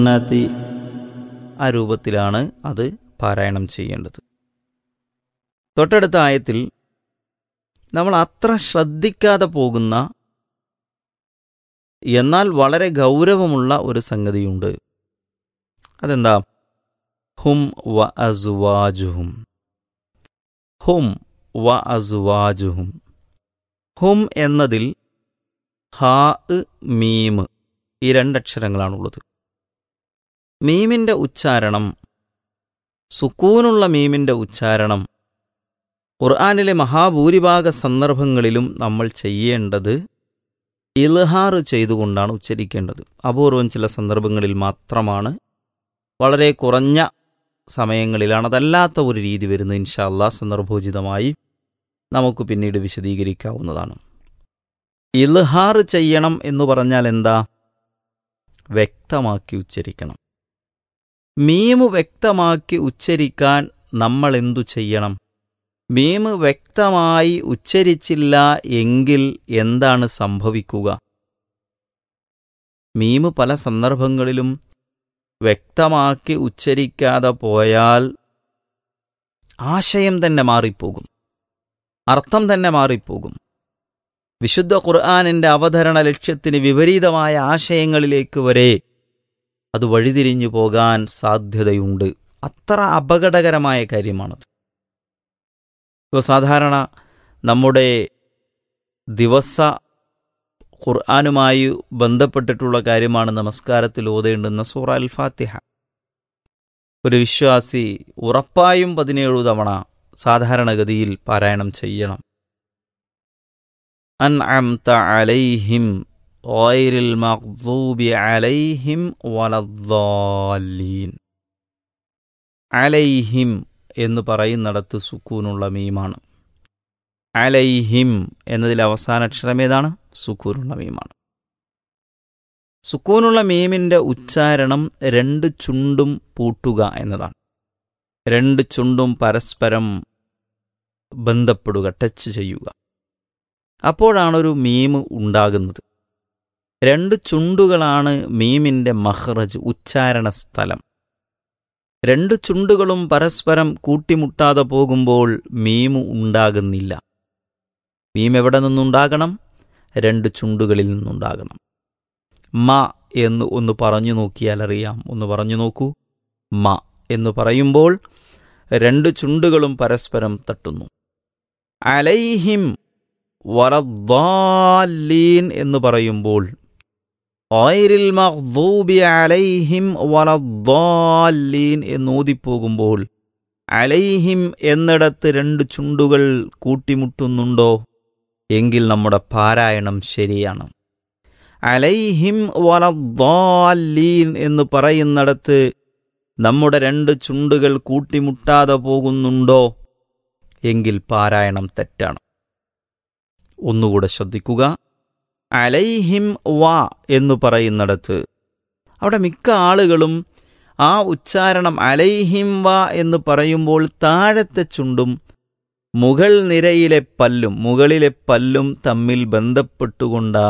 ജന്നതി ആ രൂപത്തിലാണ് അത് പാരായണം ചെയ്യേണ്ടത് തൊട്ടടുത്ത ആയത്തിൽ നമ്മൾ അത്ര ശ്രദ്ധിക്കാതെ പോകുന്ന എന്നാൽ വളരെ ഗൗരവമുള്ള ഒരു സംഗതിയുണ്ട് അതെന്താ ഹും വ അസുവാജുഹും ഹും വ അസുവാജുഹും ഹും എന്നതിൽ ഹാ മീം ഈ രണ്ടക്ഷരങ്ങളാണുള്ളത് മീമിൻ്റെ ഉച്ചാരണം സുക്കൂനുള്ള മീമിൻ്റെ ഉച്ചാരണം ഖുർആാനിലെ മഹാഭൂരിഭാഗ സന്ദർഭങ്ങളിലും നമ്മൾ ചെയ്യേണ്ടത് ഇൽഹാർ ചെയ്തുകൊണ്ടാണ് ഉച്ചരിക്കേണ്ടത് അപൂർവം ചില സന്ദർഭങ്ങളിൽ മാത്രമാണ് വളരെ കുറഞ്ഞ സമയങ്ങളിലാണ് അതല്ലാത്ത ഒരു രീതി വരുന്നത് ഇൻഷാല്ലാ സന്ദർഭോചിതമായി നമുക്ക് പിന്നീട് വിശദീകരിക്കാവുന്നതാണ് ഇൽഹാർ ചെയ്യണം എന്ന് പറഞ്ഞാൽ എന്താ വ്യക്തമാക്കി ഉച്ചരിക്കണം മീമ് വ്യക്തമാക്കി ഉച്ചരിക്കാൻ നമ്മൾ എന്തു ചെയ്യണം മീമ് വ്യക്തമായി ഉച്ചരിച്ചില്ല എങ്കിൽ എന്താണ് സംഭവിക്കുക മീമ് പല സന്ദർഭങ്ങളിലും വ്യക്തമാക്കി ഉച്ചരിക്കാതെ പോയാൽ ആശയം തന്നെ മാറിപ്പോകും അർത്ഥം തന്നെ മാറിപ്പോകും വിശുദ്ധ ഖുർആാനിൻ്റെ അവതരണ ലക്ഷ്യത്തിന് വിപരീതമായ ആശയങ്ങളിലേക്ക് വരെ അത് വഴിതിരിഞ്ഞു പോകാൻ സാധ്യതയുണ്ട് അത്ര അപകടകരമായ കാര്യമാണത് ഇപ്പോൾ സാധാരണ നമ്മുടെ ദിവസ ഖുർആാനുമായി ബന്ധപ്പെട്ടിട്ടുള്ള കാര്യമാണ് നമസ്കാരത്തിൽ ഓതേണ്ടുന്ന സൂറ അൽ ഫാത്തിഹ ഒരു വിശ്വാസി ഉറപ്പായും പതിനേഴു തവണ സാധാരണഗതിയിൽ പാരായണം ചെയ്യണം അൻ അംത അലൈഹിം ഓയിരിൽ മഖ്ദൂബി അലൈഹിം വലദ്ദാലീൻ അലൈഹിം എന്ന് പറയുന്നിടത്ത് സുക്കൂനുള്ള മീമാണ് അലൈഹിം എന്നതിൽ അവസാന അക്ഷരം ഏതാണ് സുക്കൂനുള്ള മീമാണ് സുക്കൂനുള്ള മീമിൻ്റെ ഉച്ചാരണം രണ്ട് ചുണ്ടും പൂട്ടുക എന്നതാണ് രണ്ട് ചുണ്ടും പരസ്പരം ബന്ധപ്പെടുക ടച്ച് ചെയ്യുക അപ്പോഴാണൊരു മീം ഉണ്ടാകുന്നത് രണ്ട് ചുണ്ടുകളാണ് മീമിൻ്റെ മഹ്റജ് ഉച്ചാരണ സ്ഥലം രണ്ട് ചുണ്ടുകളും പരസ്പരം കൂട്ടിമുട്ടാതെ പോകുമ്പോൾ മീം ഉണ്ടാകുന്നില്ല മീം എവിടെ നിന്നുണ്ടാകണം രണ്ട് ചുണ്ടുകളിൽ നിന്നുണ്ടാകണം മ എന്ന് ഒന്ന് പറഞ്ഞു നോക്കിയാൽ അറിയാം ഒന്ന് പറഞ്ഞു നോക്കൂ മ എന്ന് പറയുമ്പോൾ രണ്ട് ചുണ്ടുകളും പരസ്പരം തട്ടുന്നു അലൈഹിം വലദ്ദാലീൻ എന്ന് പറയുമ്പോൾ ഓയിരിൽ മഖ്ദൂബി അലൈഹിം വലദ്ദാലീൻ എന്നൂതിപ്പോകുമ്പോൾ അലൈഹിം എന്നിടത്ത് രണ്ട് ചുണ്ടുകൾ കൂട്ടിമുട്ടുന്നുണ്ടോ എങ്കിൽ നമ്മുടെ പാരായണം ശരിയാണ് അലൈഹിം വലദ്ദാലീൻ എന്ന് പറയുന്നിടത്ത് നമ്മുടെ രണ്ട് ചുണ്ടുകൾ കൂട്ടിമുട്ടാതെ പോകുന്നുണ്ടോ എങ്കിൽ പാരായണം തെറ്റാണ് ഒന്നുകൂടെ ശ്രദ്ധിക്കുക അലൈഹിം വ എന്ന് പറയുന്നിടത്ത് അവിടെ മിക്ക ആളുകളും ആ ഉച്ചാരണം അലൈഹിം വ എന്ന് പറയുമ്പോൾ താഴത്തെ ചുണ്ടും മുകൾ നിരയിലെ പല്ലും മുകളിലെ പല്ലും തമ്മിൽ ബന്ധപ്പെട്ടുകൊണ്ടാണ്